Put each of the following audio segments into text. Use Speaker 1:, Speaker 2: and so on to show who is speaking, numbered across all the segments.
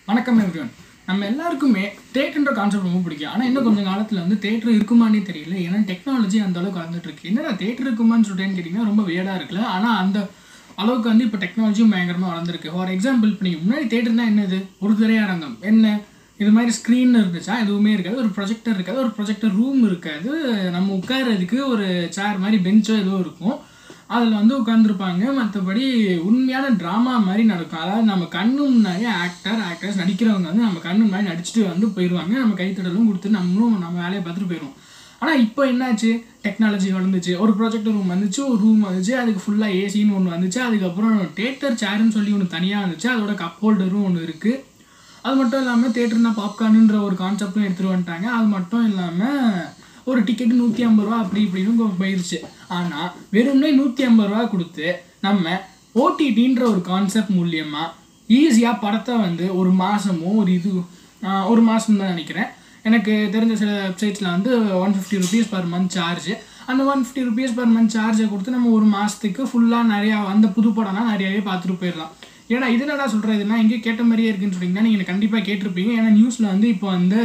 Speaker 1: வணக்கம் எவ்ரிவன் நம்ம எல்லாருக்குமே தேட்டர்ன்ற கான்செப்ட் ரொம்ப பிடிக்கும் ஆனால் இன்னும் கொஞ்சம் காலத்தில் வந்து தேட்டர் இருக்குமானே தெரியல ஏன்னா டெக்னாலஜி அந்த அளவுக்கு வளர்ந்துட்டு இருக்கு என்னடா தேட்டர் இருக்குமான்னு சொல்லிட்டேன்னு கேட்டிங்கன்னா ரொம்ப வேடாக இருக்குல்ல ஆனால் அந்த அளவுக்கு வந்து இப்போ டெக்னாலஜியும் பயங்கரமாக வளர்ந்துருக்கு ஃபார் எக்ஸாம்பிள் இப்போ நீங்கள் முன்னாடி தேட்டர்னா என்னது ஒரு திரையரங்கம் என்ன இது மாதிரி ஸ்க்ரீன் இருந்துச்சா எதுவுமே இருக்காது ஒரு ப்ரொஜெக்டர் இருக்காது ஒரு ப்ரொஜெக்டர் ரூம் இருக்காது நம்ம உட்கார்றதுக்கு ஒரு சேர் மாதிரி பெஞ்சோ ஏதோ இருக்கும் அதில் வந்து உட்காந்துருப்பாங்க மற்றபடி உண்மையான ட்ராமா மாதிரி நடக்கும் அதாவது நம்ம கண்ணு முன்னாடி ஆக்டர் ஆக்டர்ஸ் நடிக்கிறவங்க வந்து நம்ம கண்ணு முன்னாடி நடிச்சுட்டு வந்து போயிடுவாங்க நம்ம கைத்தடலும் கொடுத்து நம்மளும் நம்ம வேலையை பார்த்துட்டு போயிடுவோம் ஆனால் இப்போ என்னாச்சு டெக்னாலஜி வளர்ந்துச்சு ஒரு ப்ரொஜெக்டர் ரூம் வந்துச்சு ஒரு ரூம் வந்துச்சு அதுக்கு ஃபுல்லாக ஏசின்னு ஒன்று வந்துச்சு அதுக்கப்புறம் தேட்டர் சேர்னு சொல்லி ஒன்று தனியாக வந்துச்சு அதோட கப் ஹோல்டரும் ஒன்று இருக்குது அது மட்டும் இல்லாமல் தேட்டர்னா பாப்கார்னுன்ற ஒரு கான்செப்டும் எடுத்துகிட்டு வந்துட்டாங்க அது மட்டும் இல்லாமல் ஒரு டிக்கெட்டு நூற்றி ஐம்பது ரூபா அப்படி இப்படின்னு கொ- போயிருச்சு ஆனால் வெறும்னே நூற்றி ஐம்பது ரூபா கொடுத்து நம்ம ஓடிடின்ற ஒரு கான்செப்ட் மூலியமாக ஈஸியாக படத்தை வந்து ஒரு மாதமோ ஒரு இது ஆஹ் ஒரு மாதம் தான் நினைக்கிறேன் எனக்கு தெரிஞ்ச சில வெப்சைட்ஸில் வந்து one fifty rupees per month charge அந்த one fifty rupees per month சார்ஜை கொடுத்து நம்ம ஒரு மாதத்துக்கு ஃபுல்லாக நிறையா வந்த புது படம்லாம் நிறையாவே பார்த்துட்டு போயிடலாம் ஏன்னா இது என்னடா சொல்கிறதுனா எங்கேயோ கேட்ட மாதிரியே இருக்குன்னு சொன்னீங்கன்னா நீங்கள் கண்டிப்பாக கேட்டிருப்பீங்க ஏன்னா நியூஸில் வந்து இப்போ வந்து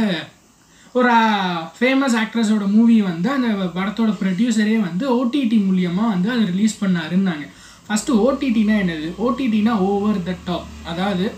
Speaker 1: ஒரு ஃபேமஸ் ஆக்ட்ரஸோட மூவி வந்து அந்த படத்தோட ப்ரொடியூசரே வந்து ஓடிடி மூலியமாக வந்து அதை ரிலீஸ் பண்ணாருன்னாங்க ஃபஸ்ட்டு ஓடிடினா என்னது ஓடிடினா ஓவர் த டாப் அதாவது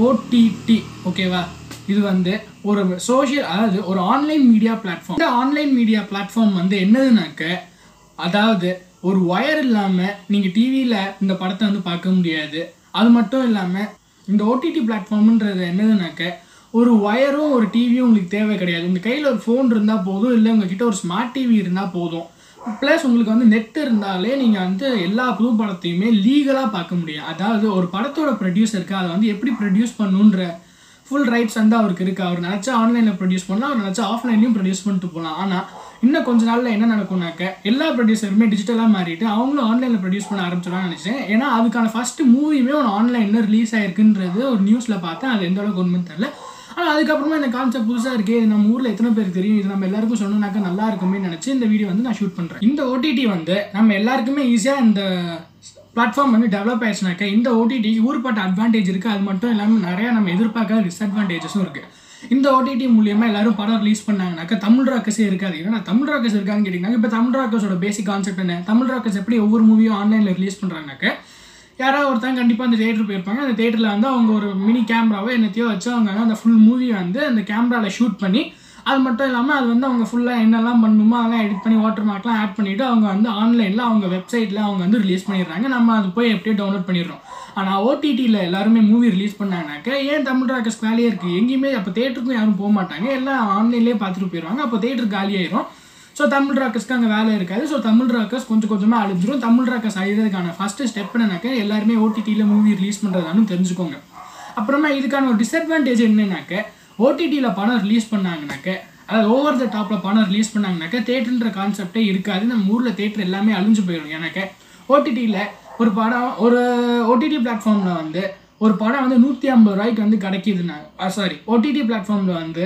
Speaker 1: ஓடிடி ஓகேவா இது வந்து ஒரு சோஷியல் அதாவது ஒரு ஆன்லைன் மீடியா பிளாட்ஃபார்ம் இந்த ஆன்லைன் மீடியா பிளாட்ஃபார்ம் வந்து என்னதுனாக்க அதாவது ஒரு ஒயர் இல்லாமல் நீங்கள் டிவியில் இந்த படத்தை வந்து பார்க்க முடியாது அது மட்டும் இல்லாமல் இந்த ஓடிடி பிளாட்ஃபார்ம்ன்றது என்னதுனாக்க ஒரு ஒயரும் ஒரு டிவியும் உங்களுக்கு தேவை கிடையாது உங்கள் கையில் ஒரு ஃபோன் இருந்தால் போதும் இல்லை உங்ககிட்ட ஒரு ஸ்மார்ட் டிவி இருந்தால் போதும் ப்ளஸ் உங்களுக்கு வந்து நெட் இருந்தாலே நீங்கள் வந்து எல்லா புது படத்தையுமே லீகலாக பார்க்க முடியும் அதாவது ஒரு படத்தோட ப்ரொடியூசருக்கு அதை வந்து எப்படி ப்ரொடியூஸ் பண்ணுன்ற ஃபுல் ரைட்ஸ் வந்து அவருக்கு இருக்குது அவர் நினச்சா ஆன்லைனில் ப்ரொடியூஸ் பண்ணலாம் அவர் நினச்சா ஆஃப்லைன்லையும் ப்ரொடியூஸ் பண்ணிட்டு போகலாம் ஆனால் இன்னும் கொஞ்ச நாளில் என்ன நடக்கும்னாக்க எல்லா ப்ரொடியூசருமே டிஜிட்டலாக மாறிட்டு அவங்களும் ஆன்லைனில் ப்ரொடியூஸ் பண்ண ஆரம்பிச்சிடலாம்னு நினச்சேன் ஏன்னா அதுக்கான ஃபஸ்ட்டு மூவியுமே ஒரு ஆன்லைனில் ரிலீஸ் ஆயிருக்குன்றது ஒரு நியூஸில் பார்த்தேன் அது எந்த அளவுக்கு உண்மைன்னு தெரில ஆனால் அதுக்கப்புறமா இந்த கான்செப்ட் புதுசாக இருக்கே இது நம்ம ஊரில் எத்தனை பேருக்கு தெரியும் இது நம்ம எல்லாருக்கும் சொன்னோம்னாக்கா நல்லா இருக்குமே நினச்சி இந்த வீடியோ வந்து நான் ஷூட் பண்ணுறேன் இந்த ஓடிடி வந்து நம்ம எல்லாருக்குமே ஈஸியாக இந்த பிளாட்ஃபார்ம் வந்து டெவலப் ஆயிடுச்சுனாக்கா இந்த ஓடிடி ஊர்பட்ட அட்வான்டேஜ் இருக்குது அது மட்டும் இல்லாமல் நிறையா நம்ம எதிர்பார்க்காத டிஸ்அட்வான்டேஜஸும் இருக்குது இந்த ஓடிடி மூலியமாக எல்லாரும் படம் ரிலீஸ் பண்ணாங்கனாக்கா தமிழ் ராக்கஸே இருக்காது ஏன்னா தமிழ் ராக்கஸ் இருக்கான்னு கேட்டிங்கன்னா இப்போ தமிழ் ராக்கஸோட பேசிக் கான்செப்ட் என்ன தமிழ் ராக்கஸ் எப்படி ஒவ்வொரு மூவியும் ஆன்லைனில் ரிலீஸ் பண்ணுறாங்கனாக்க யாராவது ஒருத்தங்க கண்டிப்பாக அந்த தேட்டர் போயிருப்பாங்க அந்த தேட்டரில் வந்து அவங்க ஒரு மினி கேமராவோ என்னத்தையோ வச்சு அவங்க வந்து அந்த ஃபுல் மூவி வந்து அந்த கேமராவில் ஷூட் பண்ணி அது மட்டும் இல்லாமல் அது வந்து அவங்க ஃபுல்லாக என்னெல்லாம் பண்ணணுமோ அதெல்லாம் எடிட் பண்ணி வாட்டர் மார்க்லாம் ஆட் பண்ணிவிட்டு அவங்க வந்து ஆன்லைனில் அவங்க வெப்சைட்டில் அவங்க வந்து ரிலீஸ் பண்ணிடுறாங்க நம்ம அது போய் எப்படியோ டவுன்லோட் பண்ணிடுறோம் ஆனால் ஓடிடியில் எல்லாருமே மூவி ரிலீஸ் பண்ணாங்கனாக்க ஏன் தமிழ் ராக்கஸ் வேலையே இருக்குது எங்கேயுமே அப்போ தேட்டருக்கும் யாரும் போக மாட்டாங்க எல்லாம் ஆன்லைன்லேயே பார்த்துட்டு போயிடுவாங்க அப்போ தேட்டர் காலியாயிரும் ஸோ தமிழ் ராக்கர்ஸ்க்கு அங்கே வேலை இருக்காது ஸோ தமிழ் ராக்கர்ஸ் கொஞ்சம் கொஞ்சமாக அழிஞ்சிரும் தமிழ் ராக்கர்ஸ் அழிகிறதுக்கான ஃபஸ்ட்டு ஸ்டெப் என்னன்னாக்க எல்லாருமே ஓடிடியில் மூவி ரிலீஸ் பண்ணுறதானு தெரிஞ்சுக்கோங்க அப்புறமா இதுக்கான ஒரு டிஸ்அட்வான்டேஜ் என்னன்னாக்க ஓடிடியில் படம் ரிலீஸ் பண்ணாங்கனாக்க அதாவது ஓவர் த டாப்பில் படம் ரிலீஸ் பண்ணாங்கனாக்க தேட்டர்ன்ற கான்செப்டே இருக்காது நம்ம ஊரில் தேட்டர் எல்லாமே அழிஞ்சு போயிடும் எனக்கு ஓடிடியில் ஒரு படம் ஒரு ஓடிடி பிளாட்ஃபார்மில் வந்து ஒரு படம் வந்து நூற்றி ஐம்பது ரூபாய்க்கு வந்து கிடைக்கிதுன்னா சாரி ஓடிடி பிளாட்ஃபார்மில் வந்து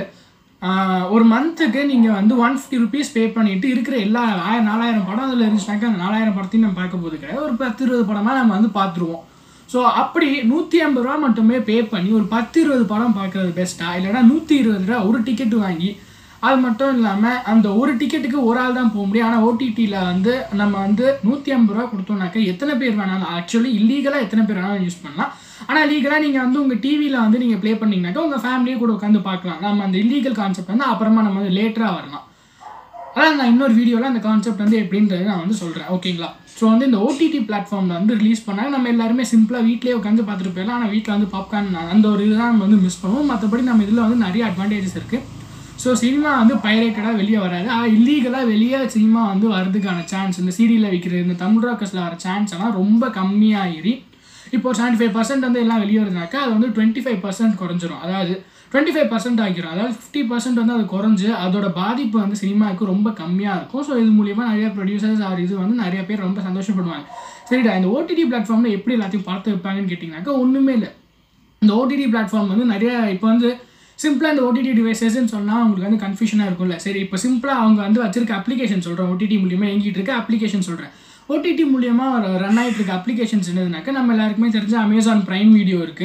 Speaker 1: ஆஹ் ஒரு மந்த்துக்கு நீங்கள் வந்து ஒன் ஃபிஃப்டி ருபீஸ் பே பண்ணிட்டு இருக்கிற எல்லா ஆயிரம் நாலாயிரம் படம் அதில் இருந்துச்சுனாக்கா அந்த நாலாயிரம் படத்தையும் நம்ம பார்க்க போது கிடையாது ஒரு பத்து இருபது படமாக நம்ம வந்து பார்த்துருவோம் ஸோ அப்படி நூற்றி ஐம்பது ரூபா மட்டுமே பே பண்ணி ஒரு பத்து இருபது படம் பார்க்குறது பெஸ்ட்டா இல்லைன்னா நூற்றி இருபது ரூபா ஒரு டிக்கெட் வாங்கி அது மட்டும் இல்லாமல் அந்த ஒரு டிக்கெட்டுக்கு ஒரு ஆள் தான் போக முடியும் ஆனால் ஓடிடியில் வந்து நம்ம வந்து நூற்றி ஐம்பது ரூபா கொடுத்தோம்னாக்கா எத்தனை பேர் வேணாலும் ஆக்சுவலி இல்லீகலாக எத்தனை பேர் வேணாலும் யூஸ் பண்ணலாம் ஆனால் லீகலாக நீங்கள் வந்து உங்கள் டிவியில் வந்து நீங்கள் ப்ளே பண்ணீங்கன்னாக்கா உங்கள் ஃபேமிலியே கூட உட்காந்து பார்க்கலாம் நம்ம அந்த இல்லீகல் கான்செப்ட் வந்து அப்புறமா நம்ம வந்து லேட்டராக வரலாம் அதான் நான் இன்னொரு வீடியோவில் அந்த கான்செப்ட் வந்து எப்படின்றது நான் வந்து சொல்கிறேன் ஓகேங்களா ஸோ வந்து இந்த ஓடிடி பிளாட்ஃபார்மில் வந்து ரிலீஸ் பண்ணாங்க நம்ம எல்லாருமே சிம்பிளாக வீட்லேயே உட்காந்து பார்த்துட்டு போயிடலாம் ஆனால் வீட்டில் வந்து பாப்கார்ன் அந்த ஒரு இதுதான் நம்ம வந்து மிஸ் பண்ணுவோம் மற்றபடி நம்ம இதில் வந்து நிறைய அட்வான்டேஜஸ் இருக்குது ஸோ சினிமா வந்து பைரேட்டடாக வெளியே வராது இல்லீகலாக வெளியே சினிமா வந்து வரதுக்கான சான்ஸ் இந்த சீரியலில் விற்கிறது இந்த தமிழ் ராக்கஸில் வர சான்ஸ் எல்லாம் ரொம்ப கம்மியாகிரி இப்போ செவன்ட்டி ஃபைவ் பர்சன்ட் வந்து எல்லாம் வெளியே வருதுனாக்கா அது வந்து டுவெண்ட்டி ஃபைவ் பர்சன்ட் குறைஞ்சிரும் அதாவது டுவெண்ட்டி ஃபைவ் பர்சன்ட் ஆகிரும் அதாவது ஃபிஃப்டி பர்சன்ட் வந்து அது குறைஞ்சு அதோட பாதிப்பு வந்து சினிமாவுக்கு ரொம்ப கம்மியாக இருக்கும் ஸோ இது மூலியமாக நிறைய ப்ரொடியூசர்ஸ் ஆர் இது வந்து நிறைய பேர் ரொம்ப சந்தோஷப்படுவாங்க சரிடா இந்த ஓடிடி பிளாட்ஃபார்மில் எப்படி எல்லாத்தையும் பார்த்து வைப்பாங்கன்னு கேட்டிங்கனாக்கா ஒன்றுமே இல்லை இந்த ஓடிடி பிளாட்ஃபார்ம் வந்து நிறைய இப்போ வந்து சிம்பிளாக இந்த ஓடிடி டிவைசஸ்ன்னு சொன்னால் அவங்களுக்கு வந்து கன்ஃபியூஷனாக இருக்கும்ல சரி இப்போ சிம்பிளாக அவங்க வந்து வச்சிருக்க அப்ளிகேஷன் சொல்கிறேன் ஓடிடி மூலியமாக இயங்கிட்டு இருக்க அப்ளிகேஷன் சொல்கிறேன் ஓடிடி மூலியமாக ரன் ஆகிட்டு இருக்க அப்ளிகேஷன்ஸ் என்னதுனாக்கா நம்ம எல்லாருக்குமே தெரிஞ்ச அமேசான் ப்ரைம் வீடியோ இருக்குது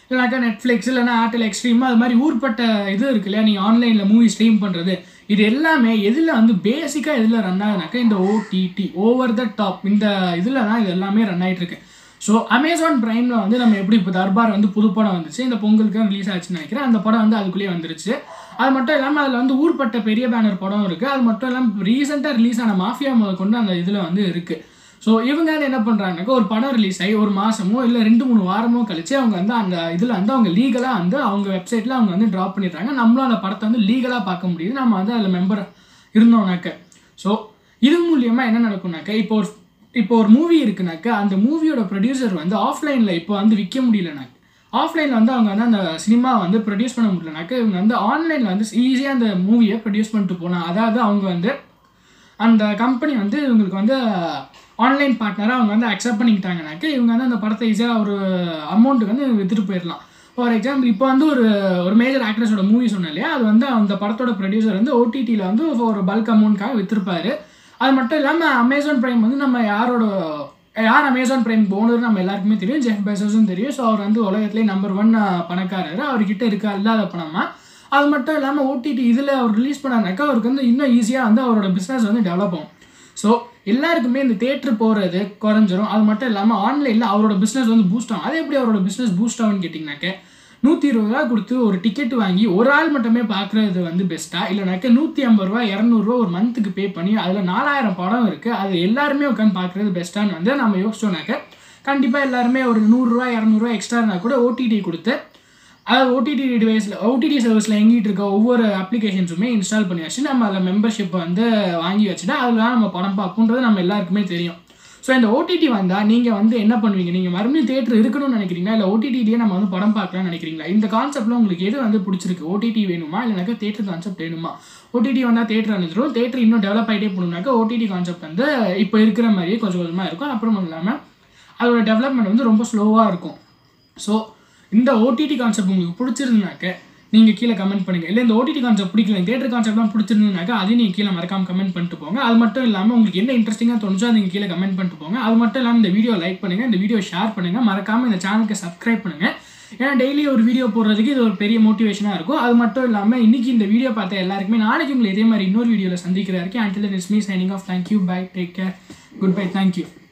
Speaker 1: இல்லைனாக்கா நெட்ஃப்ளிக்ஸ் இல்லைனா ஏர்டெல் எக்ஸ்ட்ரீம் அது மாதிரி ஊர்பட்ட இது இருக்கு இல்லையா நீங்கள் ஆன்லைனில் மூவி ஸ்ட்ரீம் பண்ணுறது இது எல்லாமே எதில் வந்து பேசிக்காக எதில் ரன் ஆகுதுனாக்கா இந்த ஓடிடி ஓவர் த டாப் இந்த இதில் தான் இது எல்லாமே ரன் ஆகிட்டு இருக்கு ஸோ அமேசான் ப்ரைமில் வந்து நம்ம எப்படி இப்போ தர்பார் வந்து புது படம் வந்துச்சு இந்த பொங்கலுக்கு ரிலீஸ் ஆச்சுன்னு நினைக்கிறேன் அந்த படம் வந்து அதுக்குள்ளேயே வந்துருச்சு அது மட்டும் இல்லாமல் அதில் வந்து ஊர்பட்ட பெரிய பேனர் படம் இருக்குது அது மட்டும் இல்லாமல் ரீசெண்டாக ரிலீஸ் ஆன மாஃபியா முதல் கொண்டு அந்த இதில் வந்து இருக்குது ஸோ இவங்க வந்து என்ன பண்ணுறாங்கனாக்கா ஒரு படம் ரிலீஸ் ஆகி ஒரு மாதமோ இல்லை ரெண்டு மூணு வாரமோ கழிச்சு அவங்க வந்து அந்த இதில் வந்து அவங்க லீகலாக வந்து அவங்க வெப்சைட்டில் அவங்க வந்து ட்ராப் பண்ணிடுறாங்க நம்மளும் அந்த படத்தை வந்து லீகலாக பார்க்க முடியுது நம்ம வந்து அதில் மெம்பர் இருந்தோம்னாக்க ஸோ இது மூலியமாக என்ன நடக்கும்னாக்க இப்போ ஒரு இப்போ ஒரு மூவி இருக்குனாக்கா அந்த மூவியோட ப்ரொடியூசர் வந்து ஆஃப்லைனில் இப்போ வந்து விற்க முடியலனாக்க ஆஃப்லைனில் வந்து அவங்க வந்து அந்த சினிமா வந்து ப்ரொடியூஸ் பண்ண முடியலனாக்கா இவங்க வந்து ஆன்லைனில் வந்து ஈஸியாக அந்த மூவியை ப்ரொடியூஸ் பண்ணிட்டு போகலாம் அதாவது அவங்க வந்து அந்த கம்பெனி வந்து இவங்களுக்கு வந்து ஆன்லைன் பார்ட்னராக அவங்க வந்து அக்செப்ட் பண்ணிக்கிட்டாங்கனாக்க இவங்க வந்து அந்த படத்தை ஈஸியாக ஒரு அமௌண்ட்டுக்கு வந்து விற்றுட்டு போயிடலாம் ஃபார் எக்ஸாம்பிள் இப்போ வந்து ஒரு ஒரு மேஜர் ஆக்ட்ரஸோட மூவி சொன்னேன் இல்லையா அது வந்து அந்த படத்தோட ப்ரொடியூசர் வந்து ஓடிடியில் வந்து ஒரு பல்க் அமௌண்ட்காக விற்றுருப்பாரு அது மட்டும் இல்லாமல் அமேசான் ப்ரைம் வந்து நம்ம யாரோட யார் அமேசான் பிரைம் ஓனர் நம்ம எல்லாருக்குமே தெரியும் ஜெஃப் பெசஸும் தெரியும் ஸோ அவர் வந்து உலகத்திலே நம்பர் ஒன் பணக்காரர் அவர்கிட்ட இருக்கா இல்லாத பணமா அது மட்டும் இல்லாமல் ஓடிடி இதில் அவர் ரிலீஸ் பண்ணாருனாக்கா அவருக்கு வந்து இன்னும் ஈஸியாக வந்து அவரோட பிஸ்னஸ் வந்து டெவலப் ஆகும் ஸோ எல்லாருக்குமே இந்த தேட்டர் போகிறது குறைஞ்சிரும் அது மட்டும் இல்லாமல் ஆன்லைனில் அவரோட பிஸ்னஸ் வந்து பூஸ்ட் ஆகும் அது எப்படி அவரோட பிஸ்னஸ் பூஸ்ட் ஆகும்னு கேட்டிங்கனாக்க நூற்றி இருபது ரூபா கொடுத்து ஒரு டிக்கெட் வாங்கி ஒரு ஆள் மட்டுமே பார்க்குறது வந்து பெஸ்ட்டாக இல்லைனாக்க நூற்றி ஐம்பது ரூபா இரநூறுவா ஒரு மந்த்துக்கு பே பண்ணி அதில் நாலாயிரம் படம் இருக்குது அது எல்லாருமே உட்காந்து பார்க்குறது பெஸ்ட்டான்னு வந்து நம்ம யோசிச்சோம்னாக்க கண்டிப்பாக எல்லாருமே ஒரு நூறுரூவா இரநூறுவா எக்ஸ்ட்ரானா கூட ஓடிடி கொடுத்து அதாவது ஓடிடி டிவைஸில் ஓடிடி சர்வீஸில் எங்கிட்டு இருக்க ஒவ்வொரு அப்ளிகேஷன்ஸுமே இன்ஸ்டால் பண்ணி வச்சு நம்ம அதில் மெம்பர்ஷிப் வந்து வாங்கி வச்சுட்டு அதில் தான் நம்ம படம் பார்ப்போன்றது நம்ம எல்லாருக்குமே தெரியும் ஸோ இந்த ஓடிடி வந்தால் நீங்கள் வந்து என்ன பண்ணுவீங்க நீங்கள் மறுபடியும் தேட்டர் இருக்கணும்னு நினைக்கிறீங்களா இல்லை ஓடிடிலேயே நம்ம வந்து படம் பார்க்கலாம்னு நினைக்கிறீங்களா இந்த கான்செப்ட்டில் உங்களுக்கு எது வந்து பிடிச்சிருக்கு ஓடிடி வேணுமா இல்லைனாக்கா தேட்டர் கான்செப்ட் வேணுமா ஓடிடி வந்தால் தேட்டர் அனுப்பிச்சிடும் தேட்டர் இன்னும் டெவலப் ஆகிட்டே போகணும்னாக்கா ஓடிடி கான்செப்ட் வந்து இப்போ இருக்கிற மாதிரியே கொஞ்சம் கொஞ்சமாக இருக்கும் அப்புறம் இல்லாமல் அதோட டெவலப்மெண்ட் வந்து ரொம்ப ஸ்லோவாக இருக்கும் ஸோ இந்த ஓடிடி கான்செப்ட் உங்களுக்கு பிடிச்சிருந்தாக்க நீங்கள் கீழே கமெண்ட் பண்ணுங்கள் இல்லை இந்த ஓடிடி கான்செப்ட் பிடிக்கல தேட்டர் கான்செப்ட்லாம் பிடிச்சிருந்தாக்கா அதையும் நீங்கள் கீழே மறக்காம கமெண்ட் பண்ணிட்டு போங்க அது மட்டும் இல்லாமல் உங்களுக்கு என்ன இன்ட்ரெஸ்டிங்காக தோணுச்சோ நீங்கள் கீழே கமெண்ட் பண்ணிட்டு போங்க அது மட்டும் இல்லாமல் இந்த வீடியோ லைக் பண்ணுங்கள் இந்த வீடியோ ஷேர் பண்ணுங்கள் மறக்காமல் இந்த சேனலுக்கு சப்ஸ்கிரைப் பண்ணுங்கள் ஏன்னா டெய்லி ஒரு வீடியோ போடுறதுக்கு இது ஒரு பெரிய மோட்டிவேஷனாக இருக்கும் அது மட்டும் இல்லாமல் இன்னைக்கு இந்த வீடியோ பார்த்த எல்லாருக்குமே நாளைக்கு உங்களை இதே மாதிரி இன்னொரு வீடியோவில் சந்திக்கிற வரைக்கும் until it's me signing off thank you bye take care goodbye thank you